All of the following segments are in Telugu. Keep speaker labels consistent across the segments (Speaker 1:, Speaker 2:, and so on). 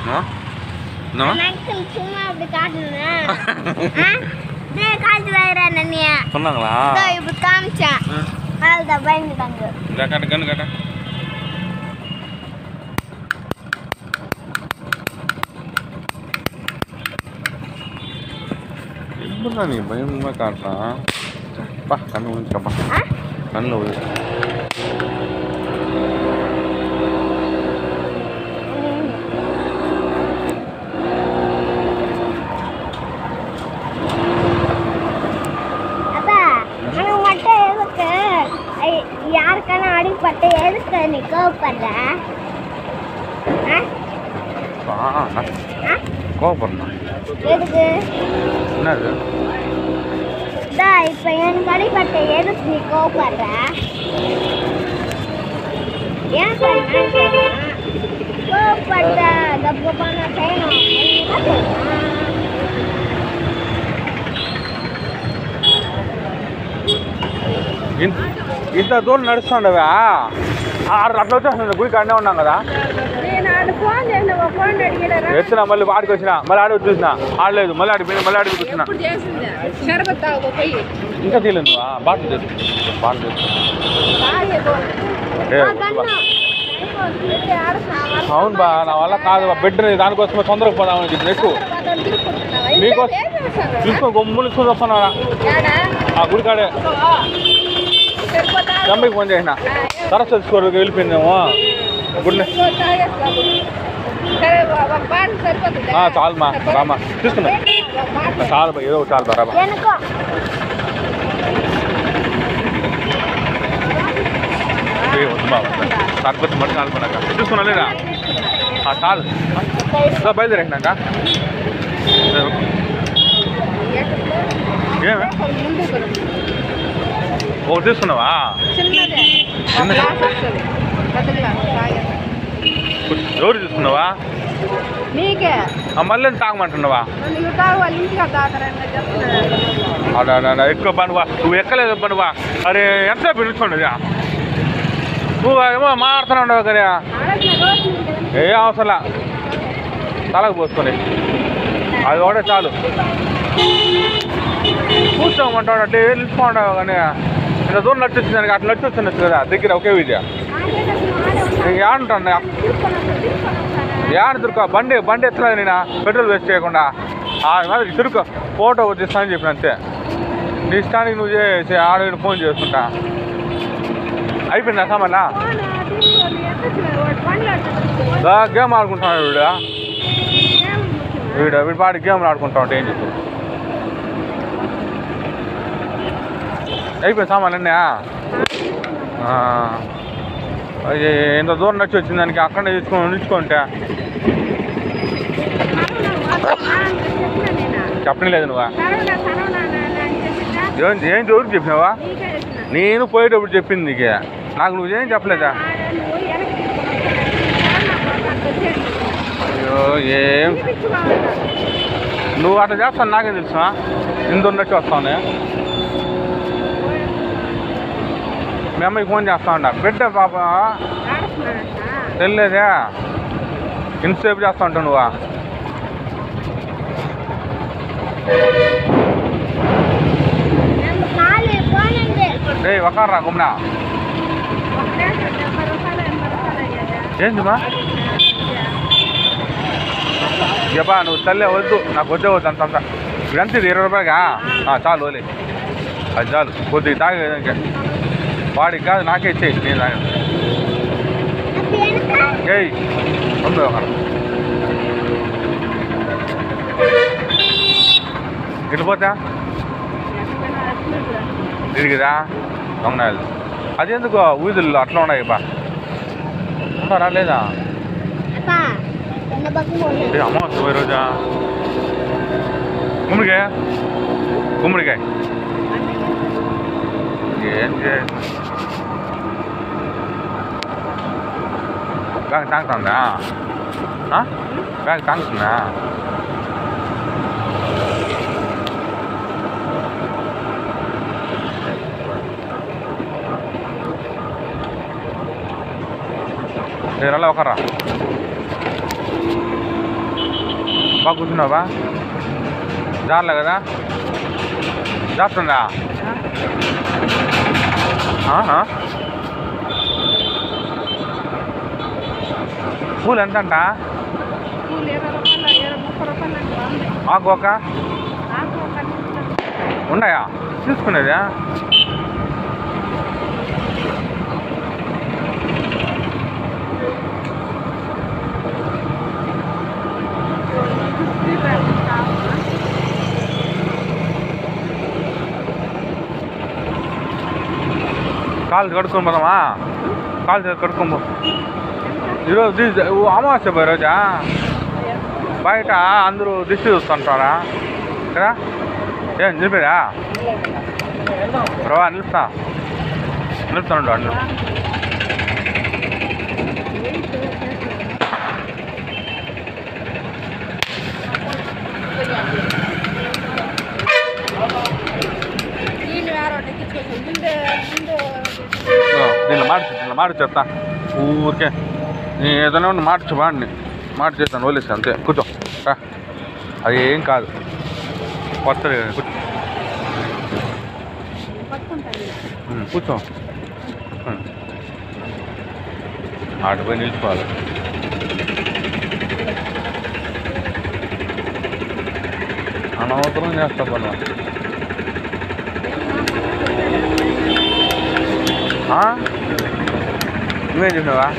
Speaker 1: No?
Speaker 2: அங்கிள் சும்மா அப்படி காட்டணும் டே காட்டு வேற நன்னியா
Speaker 1: சொன்னாங்களா
Speaker 2: இதோ இப்படி காமிச்சேன் அதுதான் பயந்துட்டாங்க
Speaker 1: இந்த கட்டு கண்ணு கட்ட எப்படா நீ பயமா காட்டுறான் பா கண்ணு விழுந்துக்கப்பா
Speaker 2: ஆ?
Speaker 1: கண்ணில் விழுந்து
Speaker 2: அப்பா எனக்கு மட்டும் எதுக்கு ஐ, யாருக்கான அடிப்பட்டு எதுக்கு நீ கோவப்படுற ஆ?
Speaker 1: ஆ
Speaker 2: ஆ?
Speaker 1: கோவப்படுறா
Speaker 2: எதுக்கு
Speaker 1: என்னது
Speaker 2: இதா இப்ப எனக்கு அடிப்பட்ட எதுக்கு நீ கோவப்படுற ஏன் சொன்னா கோவப்படுற தப்பு பண்ண செய்யணும் என்ன சொல்றேன்
Speaker 1: ఇంత ఇంత దూరం నడుస్తుండవా ఆరు అట్లా వచ్చేస్తుంది గుడి కాడనే ఉన్నాం కదా
Speaker 3: నేను ఆడ ఫోన్ చేసిన ఒక ఫోన్ అడిగారా
Speaker 1: వచ్చిన మళ్ళీ ఆడికి వచ్చిన మళ్ళీ ఆడి చూసిన ఆడలేదు మళ్ళీ ఆడిపోయింది మళ్ళీ ఆడికి వచ్చిన
Speaker 3: ఎప్పుడు చేసిందా షర్బత్ తాగు పోయి
Speaker 1: ఇంకా తీయలేదు నువ్వు బాటిల్ చేసు బాటిల్ చేసు
Speaker 3: తాగేదో
Speaker 1: ఏ,
Speaker 2: ఆ గన్ను
Speaker 1: అవును బా నా వల్ల కాదు బా బెడ్ దానికోసమే తొందరగా పోదామని చెప్పి ఎక్కువ మీకోసం చూసుకొని గమ్ములు చూసి వస్తున్నా ఆ గుడి కాడే తమ్మికి ఫోన్ చేసిన సరస్వతి స్కూల్కి వెళ్ళిపోయిందేమో గుడిని
Speaker 3: సరే ఒక బాట సరిపోతుంది
Speaker 1: ఆ, చాలు మా రామా తీసుకున్నా చాలు బా ఏదో ఒకటి చాలు బా రామా
Speaker 2: எனக்கும்
Speaker 1: ఏ, వద్దు బాబా సరిపోతే మట్టి కాలిపోయినాక చూసుకున్నా లేదా ఆ, చాలు సార్ బయలుదేరాక ఏమే ఒకటి తీసుకున్నావా
Speaker 3: చిన్నదే
Speaker 1: చిన్న
Speaker 3: గ్లాస్ వస్తుంది పెద్ద గ్లాస్ తాగేది
Speaker 1: ఎవరు తీసుకున్నావా
Speaker 3: నీకే
Speaker 1: ఆ, మళ్ళీ తాగమంటున్నావా
Speaker 3: నన్ను ఇవి తాగు వాళ్ళ ఇంటికి తాగుతారని చెప్తున్నాను
Speaker 1: అడా అడా, అడా, ఎక్కువ పనువా నువ్వు ఎక్కలేదు పనువా అరే ఎంత పిలుచుకోండి నువ్వు ఏమో మాట్లాడుతూనే ఉండవు కదా
Speaker 3: ఆడట్లే రోజు నీకు
Speaker 1: ఏ అవసరంలా తలకు పోసుకొని అది ఒకటే చాలు కూర్చోమంటాడు అంటే నిలుచుకోండావు కానీ ఇంత దూరం నడిచి వచ్చింది దానికి అట్లా నడిచి వచ్చింది కదా దగ్గర ఒకే విద్య ఏడంటాను ఏడ తిరుకో బండి బండి ఎత్తలేదు నేను పెట్రోల్ వేస్ట్ చేయకుండా ఆ మాదిరి తిరుకో ఫోటో వచ్చేస్తానని చెప్పిన అంతే నీ ఇష్టానికి నువ్వు చేసి ఆడ ఈడ ఫోన్ చేసుకుంటా అయిపోయిందా సామాన్లా దా గేమ్ ఆడుకుంటున్నాడు వీడు వీడు వీడి పాటి గేమ్లు ఆడుకుంటా ఉంటే ఏం చెప్పు అయిపోయింది సామాన్లు అన్నీ ఎంత దూరం నచ్చి వచ్చింది దానికి అక్కడే తీసుకొని ఉంచుకుంటే చెప్పనే లేదు నువ్వా ఏం ఏం ఎవరికి చెప్పినావా నేను పోయేటప్పుడు చెప్పింది నీకే నాకు నువ్వేం చెప్పలేదా అయ్యో ఏం నువ్వు అట్లా చేస్తాను నాకేం తెలుసా ఇంత ఉన్నట్టు వస్తాను మీ అమ్మాయికి ఫోన్ చేస్తా ఉండ బిడ్డ పాప తెలియలేదే ఇంతసేపు చేస్తా ఉంటావు నువ్వా
Speaker 2: ఖాళీ పోనండి
Speaker 1: రే ఒకరా గుమ్నా ఏంటిమా ఇవ్వబా నువ్వు తల్లే వద్దు నాకు వద్దే వద్దు అంత అంత ఇదంతా ఇది ఇరవై రూపాయలుగా ఆ, చాలు ఓలే అది చాలు కొద్దిగా తాగేదానికి వాడికి కాదు నాకే ఇచ్చేయి నేను తాగాను ఏయ్ ఉంది ఒక వెళ్ళిపోతా తిరిగిదా దొంగనాయలు అది ఎందుకు ఊదుల్లో అట్లా ఉన్నాయి బా ఉన్నారా లేదా
Speaker 2: అప్ప చిన్న పక్కన పోనీ.
Speaker 1: ఏ అమ్మ పోయి రోజా గుమ్మడికాయ గుమ్మడికాయ ఏం చేయ బ్యాగ్ తాగుతుందా ఆ? బ్యాగ్ తాగుతుందా మీరల్లా ఒకరా బాగా కూర్చున్నావా జార్లే కదా జారుతుందా ఆహా. పూలు ఎంత అంట
Speaker 3: పూలు ఇరవై రూపాయలు ఇరవై ముప్పై రూపాయలు అండి వంద
Speaker 1: ఆకు ఒక
Speaker 3: ఆకు ఒక నిమిషం.
Speaker 1: ఉన్నాయా తీసుకునేదా
Speaker 3: ఈ బ్యాగ్ కావాలా?
Speaker 1: కాలు కడుక్కొని పోదామా కాలు చేతులు కడుక్కొని పో ఈరోజు దిశ అమావాస్య పోయి రోజా బయట అందరూ దిష్టి చూస్తుంటారా కదా ఏం నిలిపారా ప్రభా నిలుపుతా నిలుపుతాను అన్ని
Speaker 3: నీళ్ళు వేరే ఒకటి ఎక్కించుకోవచ్చు. ముందే ముందు
Speaker 1: దీనిలో మార్చి దీనిలో మార్చి చెప్తా ఊరికే నీ ఏదైనా ఉన్న మార్చి వాడిని మార్చి చేస్తాను వదిలేసి అంతే కూర్చో రా అది ఏం కాదు కొత్తది కదా, కూర్చో
Speaker 3: పట్టుకుంటాను
Speaker 1: ఉమ్, కూర్చో ఉమ్. ఆడ పోయి నిలిచిపోవాలి అనవసరం చేస్తా పని ఆ? నువ్వేం చెప్పినావా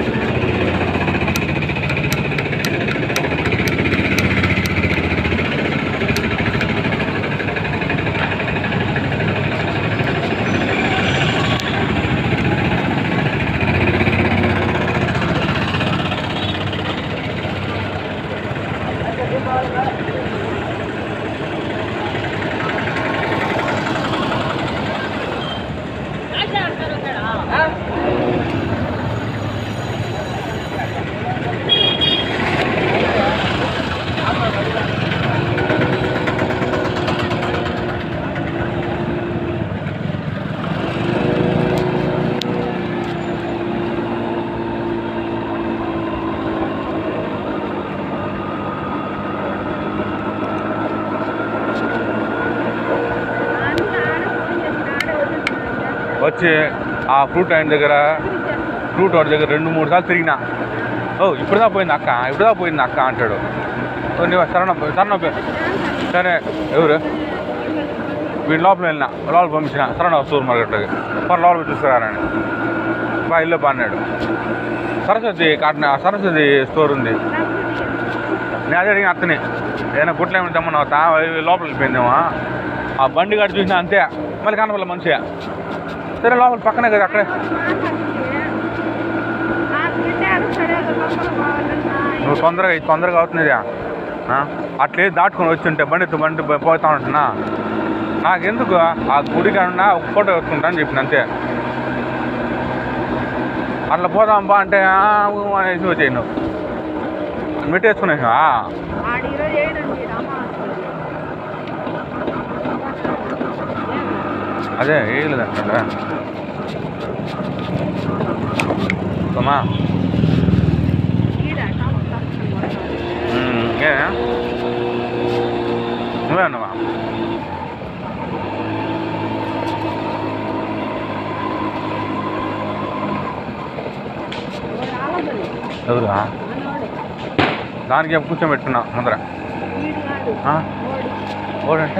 Speaker 1: వచ్చి ఆ ఫ్రూట్ ఆయన దగ్గర ఫ్రూట్ వాడి దగ్గర రెండు మూడు సార్లు తిరిగినా ఓ ఇప్పుడుదా పోయింది అక్క ఇప్పుడుదా పోయింది అక్క అంటాడు ఓ, నువ్వు సరణ సరణ సరే ఎవరు వీడి లోపల వెళ్ళిన లోపల పంపించిన సరణ సూపర్ మార్కెట్లోకి మరి లోపల పోయి చూసుకురారని బా ఇల్లు బా అన్నాడు సరస్వతి కాటన సరస్వతి స్టోర్ ఉంది నేను అదే అడిగిన అత్తని ఏదైనా గుట్లు ఏమైనా తెమ్మన్నా అవుతా లోపల వెళ్ళిపోయిందేమో ఆ బండి కాడ చూసినా అంతే మళ్ళీ కనపల్ల మనిషి సరే లోపల పక్కనే కదా అక్కడే నువ్వు తొందరగా ఇది తొందరగా అవుతున్నదా ఆ? అట్లే దాటుకొని వచ్చి బండి బండి పో- పోతా ఉంటున్నా నాకెందుకు ఆ గుడి కన్నా ఒక ఫోటో వేసుకుంటా అని చెప్పిన అంతే అట్లా పోదాం బా అంటే "ఆ, ఊ" అనేసి వచ్చాయి నువ్వు మెట్టేసుకునేసా అదే వేయలేదంటే అమ్మా ఏ నువ్వే అన్నావా ఎవరా దానికి ఏం కూర్చోబెట్టుకున్నా ముందర ఆ? ఓడంటే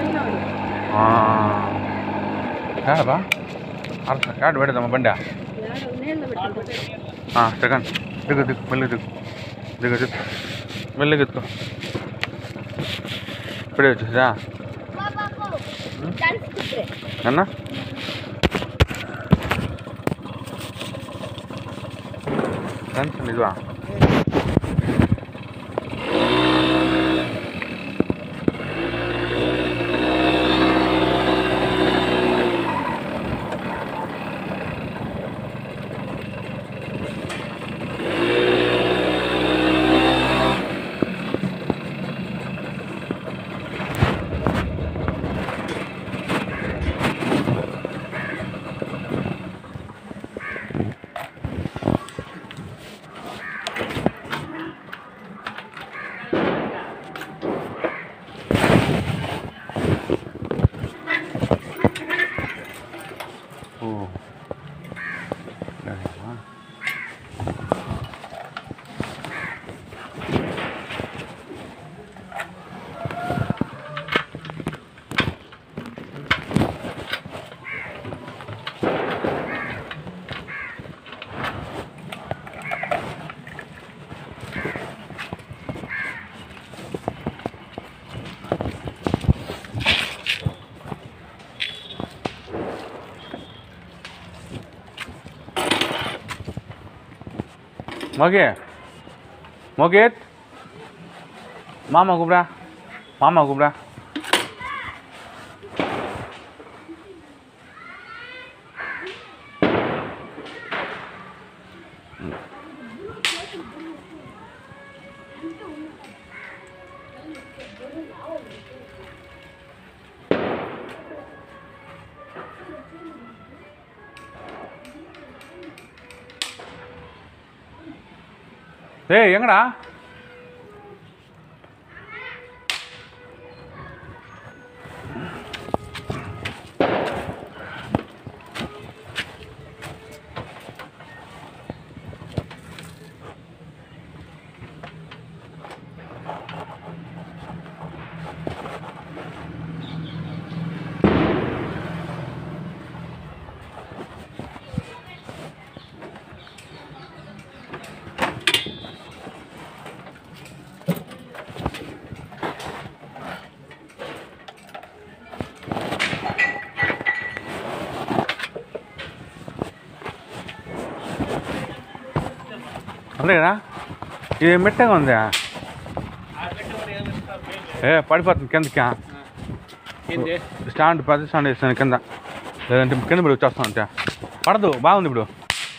Speaker 1: ఏడబా అర్థం ఏడు పెడదామా బండి సెకండ్ దిగు దిగు మెల్లి దిగు దిగు దిగు మెల్లిగా ఎత్తుకో ఇప్పుడే వచ్చేసా అన్న టెన్షన్ ఇదివా மோகே மோகேத் மாமா கூப்பிடா மாமா கூப்பிடா ஏய் எங்கடா అదేనా ఇది మెట్టగా ఉందా ఏ పడిపోతుంది కిందకి
Speaker 4: ఏంది
Speaker 1: స్టాండ్ పెద్ద స్టాండ్ వేస్తాను కింద లేదంటే కింద పడి వచ్చేస్తాను అంతే పడదు బాగుంది ఇప్పుడు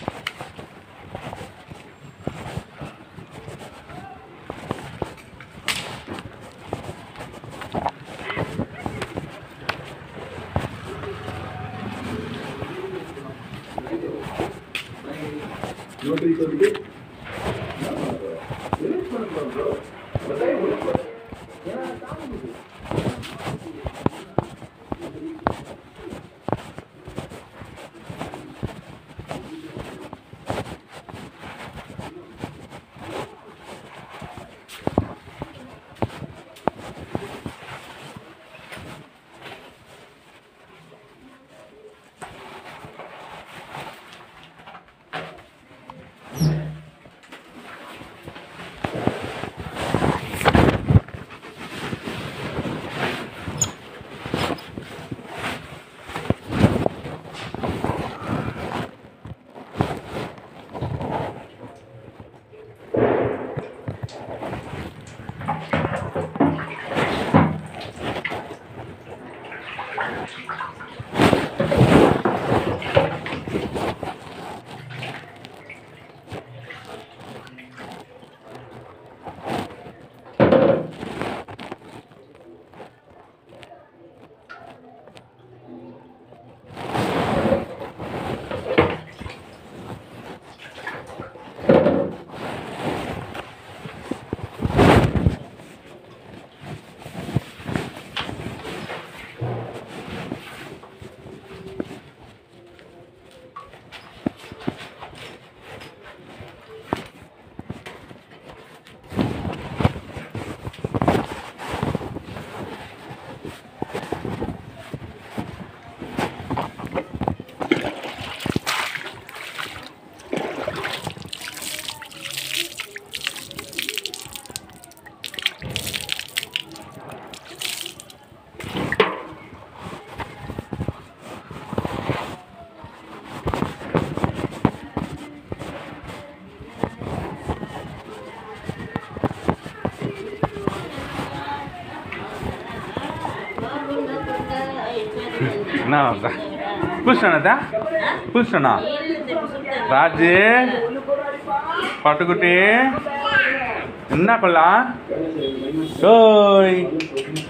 Speaker 1: என்ன కూర్చోనదా కూర్చోనా రాజీ పట్టుకుట్టి என்ன கொள்ளா ஓய்